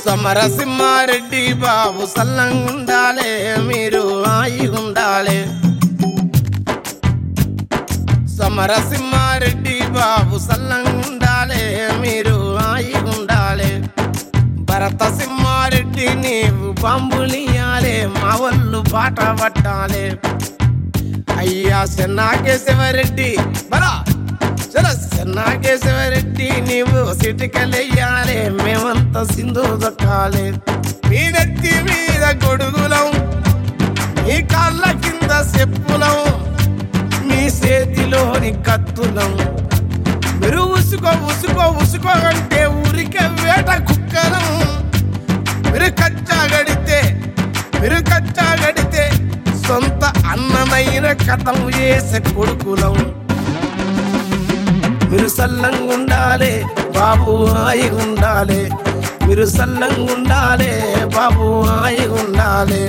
సమరసింహారెడ్డి బాబు సల్లంగుండాలే మీరు ఆయిగుండాలే సమరసింహారెడ్డి బాబు సల్లంగుండాలే మీరు ఆయిగుండాలే భరత సింహారెడ్డి నీవు బాంబులియాలే మా వాళ్ళు పాట పట్టాలే అయ్యా చెన్నాకేశవరెడ్డి బరా చలో చెన్నాకేశవరెడ్డి నీవు సిటికలెయ్యాలే మేమంతా సింధు దొక్కాలే మీ నెత్తి మీద గొడుగులం మీ కాళ్ళ కింద చెప్పులం మీ చేతిలోని కత్తులం మీరు ఉసుకో ఉసుకో ఉసుకో అంటే ఊరికే వేట కుక్కలం మీరు కచ్చా గడితే మీరు కచ్చా గడితే సొంత అన్నమైన కథం చేసే కొడుకులం మీరు సల్లంగా ఉండాలి బాబు హాయి ఉండాలి మీరు సల్లంగా ఉండాలి బాబు హాయి ఉండాలి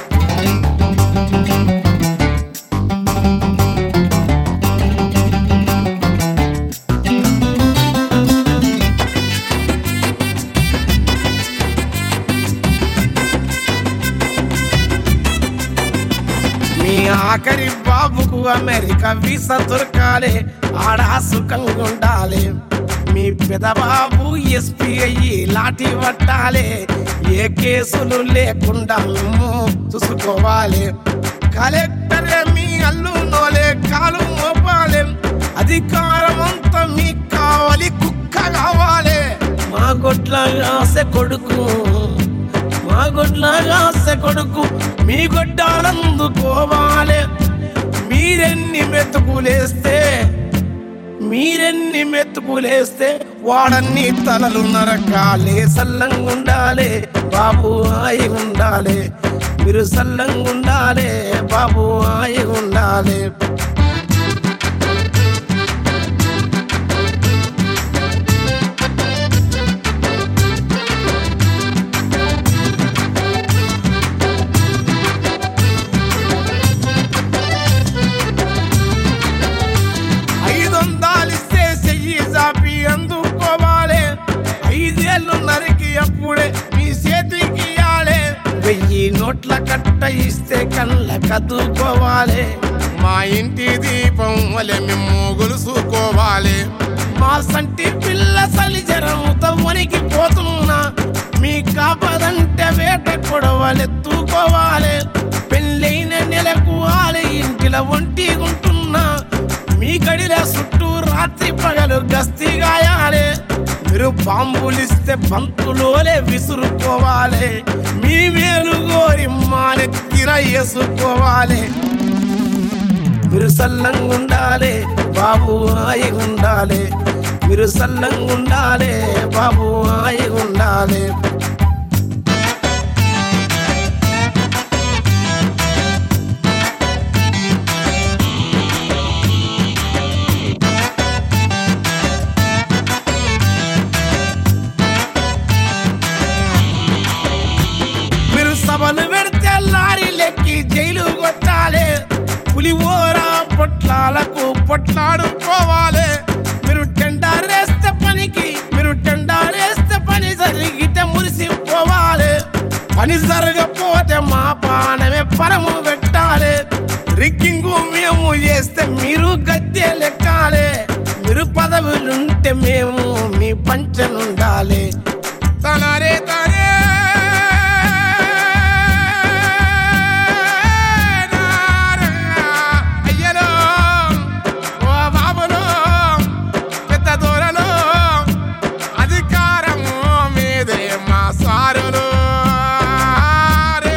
మీ ఆఖరి బాబుకు అమెరికా వీసా దొరకాలి ఆడ సుఖంగా ఉండాలి మీ పెదబాబు ఎస్పీ అయ్యి లాఠీ పట్టాలి ఏ కేసులు లేకుండా మేము చూసుకోవాలి కలెక్టరే మీ అల్లు నోలే కాలు మోపాలి అధికారం అంతా మీకు కావాలి కుక్క కావాలి మా గొడ్ల ఆశ కొడుకు మా గొడ్లాగా ఆశ కొడుకు మీ గొడ్డాలందుకోవాలి మీరెన్ని మెతుకులేస్తే మీరెన్ని మెతుకులేస్తే వాడన్ని తలలు నరకాలే సల్లంగా ఉండాలి బాబు హాయి ఉండాలి మీరు సల్లంగా ఉండాలి బాబు హాయి ఉండాలి ఐదు వందలిస్తే చెయ్యి చాపి అందుకోవాలి ఐదేళ్ళు నరికి అప్పుడే మీ చేతికి ఇయ్యాలి వెయ్యి నోట్ల కట్ట ఇస్తే కళ్ళ కదుకోవాలి మా ఇంటి దీపం వలె మేము గొలుసుకోవాలి మా సంటి పిల్ల సలిజరంతో వనికి పోతున్నా మీ కాపదంటే వేట కొడవలెత్తుకోవాలి పెళ్ళైన నెలకు ఆలే ఇంటిలో ఒంటి ఉంటున్నా మీ గడిల చుట్టూ రాత్రి పగలు గస్తీ గాయాలే మీరు బాంబులిస్తే బంతులోలే విసురుకోవాలి మీ వేలు గోరి మానెత్తిన వేసుకోవాలి మీరు సల్లంగా ఉండాలి బాబు హాయి ఉండాలి మీరు సల్లంగా ఉండాలి బాబు హాయి ఉండాలి మీరు సభలు పెడితే లారీ లెక్కి జైలు కొట్టాలి పులివోరా పొట్లాలకు పొట్లాడుకోవాలి మీరు టెండర్ వేస్తే పనికి మీరు టెండర్ వేస్తే పని జరిగితే మురిసిపోవాలి పని జరగపోతే మా పానమే పరము పెట్టాలి రిగ్గింగు మేము చేస్తే మీరు గద్దె లెక్కాలి మీరు పదవులుంటే మేము మీ పంచనుండాలి తనరే తనే అయ్యలో ఓ బాబులో పెద్ద దూరలో అధికారము మీదే మా సారులు రే.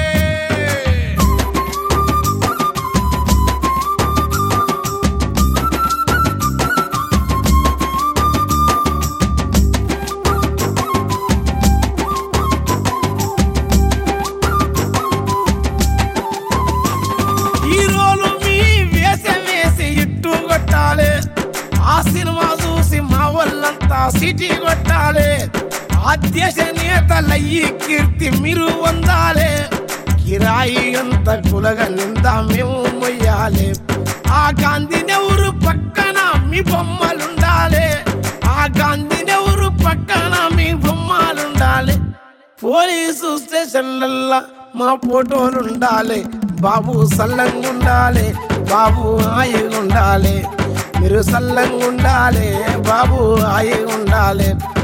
హీరోలు మీ వేసే వేసి ఇట్టు కొట్టాలి ఆ సినిమా చూసి మా వాళ్ళంతా సిటీ కొట్టాలి ఆ దేశ నేతలయ్యి కీర్తి మీరు పొందాలి కిరాయి అంత కులగా నిందా మేము మొయ్యాలి ఆ గాంధీ నెవరు పక్కన మీ బొమ్మలుండాలి ఆ గాంధీ నెవరు పక్కన మీ బొమ్మలుండాలి పోలీసు స్టేషన్లల్లా మా ఫోటోలు ఉండాలి బాబు సల్లంగా ఉండాలి బాబు హాయిగా ఉండాలి మీరు సల్లంగా ఉండాలి బాబు హాయిగా ఉండాలి